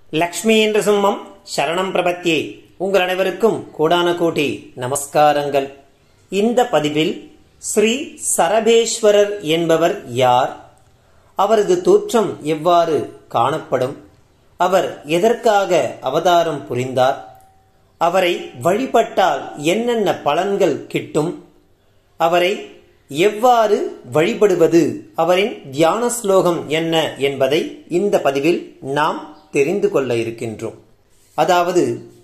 லக்ஷ்மி என்ற சிம்மம் சரணம் பிரபத்தியே உங்கள் அனைவருக்கும் கோடான கோடி நமஸ்காரங்கள் இந்த பதிவில் ஸ்ரீ சரபேஸ்வரர் என்பவர் யார் அவரது தோற்றம் எவ்வாறு காணப்படும் அவர் எதற்காக அவதாரம் புரிந்தார் அவரை வழிபட்டால் என்னென்ன பலன்கள் கிட்டும் அவரை எவ்வாறு வழிபடுவது அவரின் தியான ஸ்லோகம் என்ன என்பதை இந்த பதிவில் நாம் தெரிந்து கொள்ள இருக்கின்றோம் அதாவது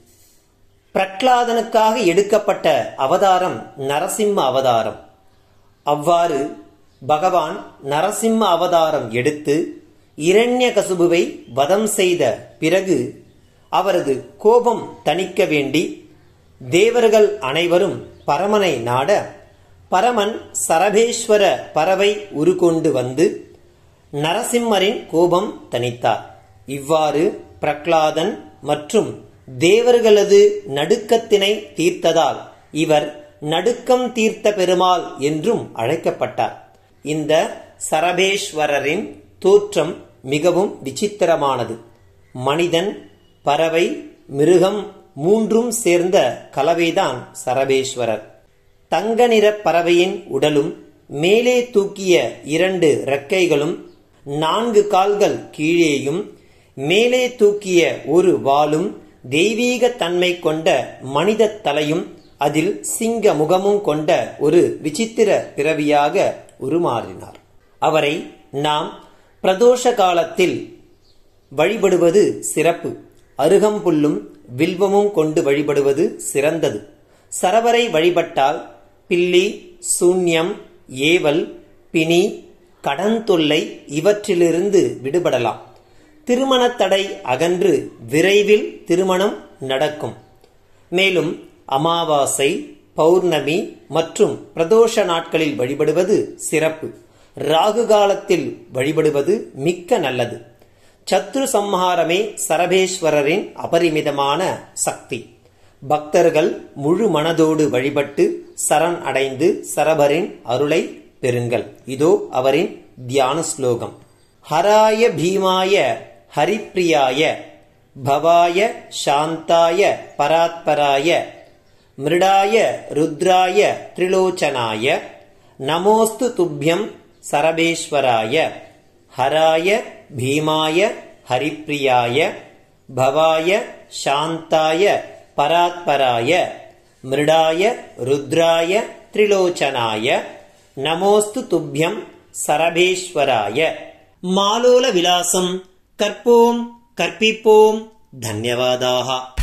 பிரக்லாதனுக்காக எடுக்கப்பட்ட அவதாரம் நரசிம்ம அவதாரம் அவ்வாறு பகவான் நரசிம்ம அவதாரம் எடுத்து இரண்ய கசுபுவை வதம் செய்த பிறகு அவரது கோபம் தணிக்க வேண்டி தேவர்கள் அனைவரும் பரமனை நாட பரமன் சரபேஸ்வர பறவை உருகொண்டு வந்து நரசிம்மரின் கோபம் தணித்தார் இவ்வாறு பிரக்லாதன் மற்றும் தேவர்களது நடுக்கத்தினை தீர்த்ததால் இவர் நடுக்கம் தீர்த்த பெருமாள் என்றும் அழைக்கப்பட்டார் இந்த சரபேஸ்வரரின் தோற்றம் மிகவும் விசித்திரமானது மனிதன் பறவை மிருகம் மூன்றும் சேர்ந்த கலவைதான் சரபேஸ்வரர் தங்க நிற பறவையின் உடலும் மேலே தூக்கிய இரண்டு ரெக்கைகளும் நான்கு கால்கள் கீழேயும் மேலே தூக்கிய ஒரு வாலும் தெய்வீக தன்மை கொண்ட மனித தலையும் அதில் சிங்க முகமும் கொண்ட ஒரு விசித்திர பிறவியாக உருமாறினார் அவரை நாம் பிரதோஷ காலத்தில் வழிபடுவது சிறப்பு அருகம்புல்லும் வில்வமும் கொண்டு வழிபடுவது சிறந்தது சரவரை வழிபட்டால் பில்லி சூன்யம் ஏவல் பிணி கடன் தொல்லை இவற்றிலிருந்து விடுபடலாம் திருமணத்தடை அகன்று விரைவில் திருமணம் நடக்கும் மேலும் அமாவாசை பௌர்ணமி மற்றும் பிரதோஷ நாட்களில் வழிபடுவது சிறப்பு ராகு காலத்தில் வழிபடுவது மிக்க நல்லது சத்ரு சம்ஹாரமே சரபேஸ்வரரின் அபரிமிதமான சக்தி பக்தர்கள் முழு மனதோடு வழிபட்டு சரண் அடைந்து சரபரின் அருளை பெறுங்கள் இதோ அவரின் தியான ஸ்லோகம் ஹராய பீமாய ஹரிப்பிரியாய பவாய சாந்தாய பராத்பராய மிருடாய ருத்ராய திரிலோச்சனாய நமோஸ்து துப்பியம் சரபேஸ்வராய ஹராய பீமாய ஹரிப்பிரியாய பவாய சாந்தாய பராத்பராய மிருடாய ருத்ராய திரிலோச்சனாய நமோஸ்து துப்பியம் சரபேஸ்வராய மாலோல விலாசம் கற்போம் கற்பிப்போம் தன்யவாதாக